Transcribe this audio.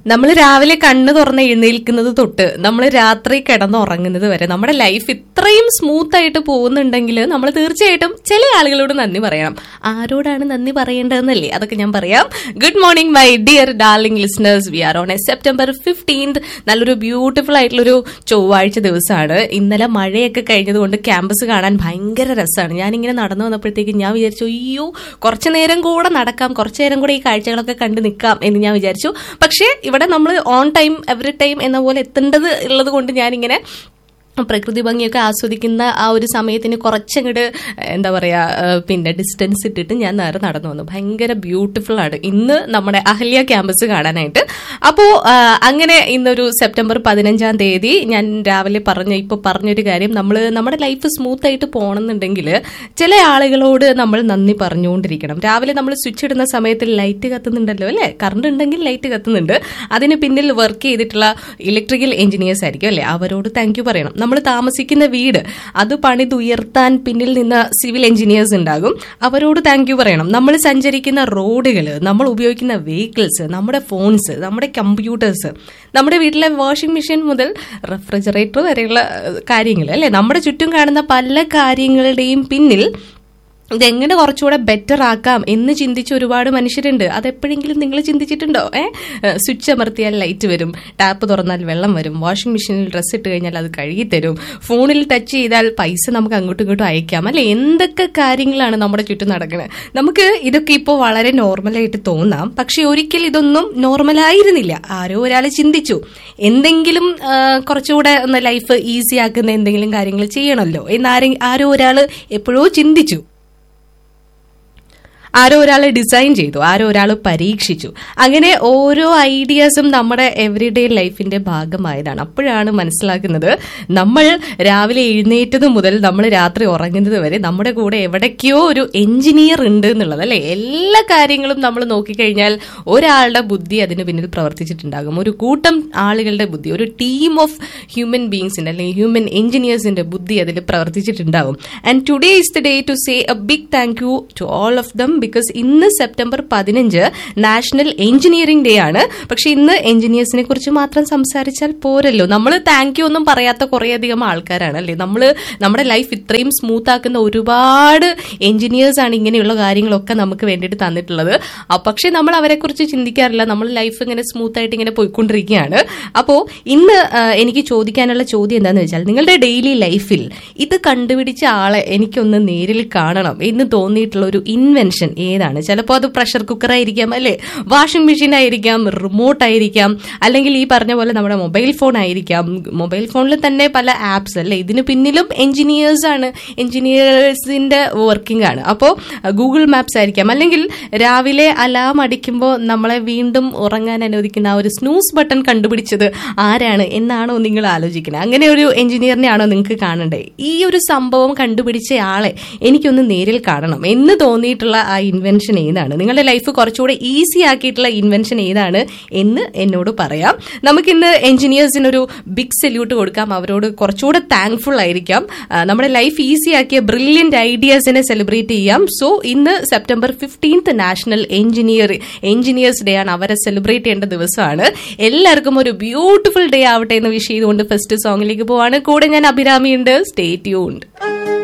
നമ്മൾ രാവിലെ കണ്ണ് തുറന്ന് എഴുന്നേൽക്കുന്നത് തൊട്ട് നമ്മൾ രാത്രി കിടന്നുറങ്ങുന്നത് വരെ നമ്മുടെ ലൈഫ് ഇത്രയും സ്മൂത്ത് ആയിട്ട് പോകുന്നുണ്ടെങ്കിൽ നമ്മൾ തീർച്ചയായിട്ടും ചില ആളുകളോട് നന്ദി പറയണം ആരോടാണ് നന്ദി പറയേണ്ടതെന്നല്ലേ അതൊക്കെ ഞാൻ പറയാം good morning my dear darling listeners we are on a September fifteenth നല്ലൊരു ബ്യൂട്ടിഫുൾ ആയിട്ടുള്ളൊരു ചൊവ്വാഴ്ച ദിവസമാണ് ഇന്നലെ മഴയൊക്കെ കഴിഞ്ഞതുകൊണ്ട് ക്യാമ്പസ് കാണാൻ ഭയങ്കര രസമാണ് ഞാനിങ്ങനെ നടന്നു വന്നപ്പോഴത്തേക്ക് ഞാൻ വിചാരിച്ചു അയ്യോ കുറച്ചു നേരം കൂടെ നടക്കാം കുറച്ചു നേരം കൂടെ ഈ കാഴ്ചകളൊക്കെ കണ്ടു നിൽക്കാം എന്ന് ഞാൻ വിചാരിച്ചു പക്ഷേ ഇവിടെ നമ്മൾ ഓൺ ടൈം എവറി ടൈം എന്ന പോലെ എത്തേണ്ടത് ഉള്ളത് കൊണ്ട് ഞാനിങ്ങനെ പ്രകൃതി ഭംഗിയൊക്കെ ആസ്വദിക്കുന്ന ആ ഒരു സമയത്തിന് കുറച്ചങ്ങോട്ട് എന്താ പറയാ ഏഹ് പിന്നെ ഡിസ്റ്റൻസ് ഇട്ടിട്ട് ഞാൻ നേരെ നടന്നു വന്നു ഭയങ്കര ബ്യൂട്ടിഫുൾ ആണ് ഇന്ന് നമ്മുടെ അഹല്യ ക്യാമ്പസ് കാണാനായിട്ട് അപ്പോ ആ, അങ്ങനെ ഇന്നൊരു സെപ്റ്റംബർ പതിനഞ്ചാം തീയതി ഞാൻ രാവിലെ പറഞ്ഞ ഇപ്പൊ പറഞ്ഞൊരു കാര്യം നമ്മൾ നമ്മുടെ ലൈഫ് സ്മൂത്ത് ആയിട്ട് പോകണമെന്നുണ്ടെങ്കിൽ ചില ആളുകളോട് നമ്മൾ നന്ദി പറഞ്ഞുകൊണ്ടിരിക്കണം രാവിലെ നമ്മൾ സ്വിച്ച് ഇടുന്ന സമയത്ത് ലൈറ്റ് കത്തുന്നുണ്ടല്ലോ അല്ലെ കറണ്ട് ഉണ്ടെങ്കിൽ ലൈറ്റ് കത്തുന്നുണ്ട് അതിന് പിന്നിൽ വർക്ക് ചെയ്തിട്ടുള്ള ഇലക്ട്രിക്കൽ എഞ്ചിനീയേഴ്സ് ആയിരിക്കും അല്ലെ അവരോട് താങ്ക് യു പറയണം നമ്മൾ താമസിക്കുന്ന വീട് അത് പണിതുയർത്താൻ പിന്നിൽ നിന്ന് സിവിൽ എഞ്ചിനീയേഴ്സ് ഉണ്ടാകും അവരോട് താങ്ക് യു പറയണം നമ്മൾ സഞ്ചരിക്കുന്ന റോഡുകൾ നമ്മൾ ഉപയോഗിക്കുന്ന വെഹിക്കിൾസ് നമ്മുടെ ഫോൺസ് നമ്മുടെ കമ്പ്യൂട്ടേഴ്സ് നമ്മുടെ വീട്ടിലെ വാഷിംഗ് മെഷീൻ മുതൽ റെഫ്രിജറേറ്റർ വരെയുള്ള കാര്യങ്ങൾ അല്ലെ നമ്മുടെ ചുറ്റും കാണുന്ന പല കാര്യങ്ങളുടെയും പിന്നിൽ ഇതെങ്ങനെ കുറച്ചുകൂടെ ബെറ്റർ ആക്കാം എന്ന് ചിന്തിച്ച ഒരുപാട് മനുഷ്യരുണ്ട് അതെപ്പോഴെങ്കിലും നിങ്ങൾ ചിന്തിച്ചിട്ടുണ്ടോ ഏ സ്വിച്ച് അമർത്തിയാൽ ലൈറ്റ് വരും ടാപ്പ് തുറന്നാൽ വെള്ളം വരും വാഷിംഗ് മെഷീനിൽ ഡ്രസ്സ് ഇട്ട് കഴിഞ്ഞാൽ അത് കഴുകി തരും ഫോണിൽ ടച്ച് ചെയ്താൽ പൈസ നമുക്ക് അങ്ങോട്ടും ഇങ്ങോട്ടും അയക്കാം അല്ലെ എന്തൊക്കെ കാര്യങ്ങളാണ് നമ്മുടെ ചുറ്റും നടക്കുന്നത് നമുക്ക് ഇതൊക്കെ ഇപ്പോൾ വളരെ നോർമലായിട്ട് തോന്നാം പക്ഷെ ഒരിക്കൽ ഇതൊന്നും നോർമലായിരുന്നില്ല ആരോ ഒരാൾ ചിന്തിച്ചു എന്തെങ്കിലും ആ, കുറച്ചുകൂടെ ഒന്ന് ലൈഫ് ഈസി ആക്കുന്ന എന്തെങ്കിലും കാര്യങ്ങൾ ചെയ്യണമല്ലോ എന്ന് ആരെ ആരോ ഒരാൾ എപ്പോഴോ ചിന്തിച്ചു ആരോ ഒരാൾ ഡിസൈൻ ചെയ്തു ആരോ ഒരാൾ പരീക്ഷിച്ചു അങ്ങനെ ഓരോ ഐഡിയാസും നമ്മുടെ എവറിഡേ ലൈഫിന്റെ ഭാഗമായതാണ് അപ്പോഴാണ് മനസ്സിലാക്കുന്നത് നമ്മൾ രാവിലെ എഴുന്നേറ്റത് മുതൽ നമ്മൾ രാത്രി ഉറങ്ങുന്നത് വരെ നമ്മുടെ കൂടെ എവിടേക്കോ ഒരു എഞ്ചിനീയർ ഉണ്ട് എന്നുള്ളത് അല്ലെ എല്ലാ കാര്യങ്ങളും നമ്മൾ നോക്കിക്കഴിഞ്ഞാൽ ഒരാളുടെ ബുദ്ധി അതിന് പിന്നിൽ പ്രവർത്തിച്ചിട്ടുണ്ടാകും ഒരു കൂട്ടം ആളുകളുടെ ബുദ്ധി ഒരു ടീം ഓഫ് ഹ്യൂമൻ ബീങ്സിന്റെ അല്ലെങ്കിൽ ഹ്യൂമൻ എഞ്ചിനീയേഴ്സിന്റെ ബുദ്ധി അതിൽ പ്രവർത്തിച്ചിട്ടുണ്ടാകും and today is the day to say a big thank you to all of them because ഇന്ന് സെപ്റ്റംബർ പതിനഞ്ച് നാഷണൽ എഞ്ചിനീയറിംഗ് ഡേ ആണ് പക്ഷെ ഇന്ന് എഞ്ചിനീയേഴ്സിനെ കുറിച്ച് മാത്രം സംസാരിച്ചാൽ പോരല്ലോ നമ്മൾ താങ്ക് യു ഒന്നും പറയാത്ത കുറേയധികം ആൾക്കാരാണ് അല്ലേ നമ്മൾ നമ്മുടെ ലൈഫ് ഇത്രയും സ്മൂത്ത് ആക്കുന്ന ഒരുപാട് എഞ്ചിനീയേഴ്സ് ആണ് ഇങ്ങനെയുള്ള കാര്യങ്ങളൊക്കെ നമുക്ക് വേണ്ടിയിട്ട് തന്നിട്ടുള്ളത് ആ, പക്ഷെ നമ്മൾ അവരെ കുറിച്ച് ചിന്തിക്കാറില്ല നമ്മൾ ലൈഫ് ഇങ്ങനെ സ്മൂത്ത് ആയിട്ട് ഇങ്ങനെ പോയിക്കൊണ്ടിരിക്കുകയാണ് അപ്പോൾ ഇന്ന് ആ, എനിക്ക് ചോദിക്കാനുള്ള ചോദ്യം എന്താണെന്ന് വെച്ചാൽ നിങ്ങളുടെ ഡെയിലി ലൈഫിൽ ഇത് കണ്ടുപിടിച്ച ആളെ എനിക്കൊന്ന് നേരിൽ കാണണം എന്ന് തോന്നിയിട്ടുള്ള ഒരു ഇൻവെൻഷൻ ഏതാണ് ചിലപ്പോൾ അത് പ്രഷർ കുക്കർ ആയിരിക്കാം അല്ലെ വാഷിംഗ് മെഷീൻ ആയിരിക്കാം റിമോട്ട് ആയിരിക്കാം അല്ലെങ്കിൽ ഈ പറഞ്ഞ പോലെ നമ്മുടെ മൊബൈൽ ഫോൺ ആയിരിക്കാം മൊബൈൽ ഫോണിൽ തന്നെ പല ആപ്സ് അല്ലെ ഇതിന് പിന്നിലും എഞ്ചിനീയേഴ്സ് ആണ് എഞ്ചിനീയേഴ്സിന്റെ വർക്കിംഗ് ആണ് അപ്പോൾ ഗൂഗിൾ മാപ്സ് ആയിരിക്കാം അല്ലെങ്കിൽ രാവിലെ അലാം അടിക്കുമ്പോൾ നമ്മളെ വീണ്ടും ഉറങ്ങാൻ അനുവദിക്കുന്ന ആ ഒരു സ്നൂസ് ബട്ടൺ കണ്ടുപിടിച്ചത് ആരാണ് എന്നാണോ നിങ്ങൾ ആലോചിക്കുന്നത് അങ്ങനെ ഒരു എഞ്ചിനീയറിനെ ആണോ നിങ്ങൾക്ക് കാണണ്ടേ ഈ ഒരു സംഭവം കണ്ടുപിടിച്ച ആളെ എനിക്കൊന്ന് നേരിൽ കാണണം എന്ന് തോന്നിയിട്ടുള്ള ആ ഇൻവെൻഷൻ ഏതാണ് നിങ്ങളുടെ ലൈഫ് കുറച്ചുകൂടെ ഈസി ആക്കിയിട്ടുള്ള ഇൻവെൻഷൻ ഏതാണ് എന്ന് എന്നോട് പറയാം നമുക്കിന്ന് എഞ്ചിനീയേഴ്സിനൊരു ബിഗ് സല്യൂട്ട് കൊടുക്കാം അവരോട് കുറച്ചുകൂടെ താങ്ക്ഫുൾ ആയിരിക്കാം ആ, നമ്മുടെ ലൈഫ് ഈസി ആക്കിയ ബ്രില്യന്റ് ഐഡിയാസിനെ സെലിബ്രേറ്റ് ചെയ്യാം സോ ഇന്ന് September fifteenth national engineer engineers day ആണ് അവരെ സെലിബ്രേറ്റ് ചെയ്യേണ്ട ദിവസമാണ് എല്ലാവർക്കും ഒരു ബ്യൂട്ടിഫുൾ ഡേ ആവട്ടെ എന്ന് വിഷ് ചെയ്തുകൊണ്ട് ഫസ്റ്റ് സോങ്ങിലേക്ക് പോവാണ് കൂടെ ഞാൻ അഭിരാമിയുണ്ട് സ്റ്റേ ട്യൂൺഡ്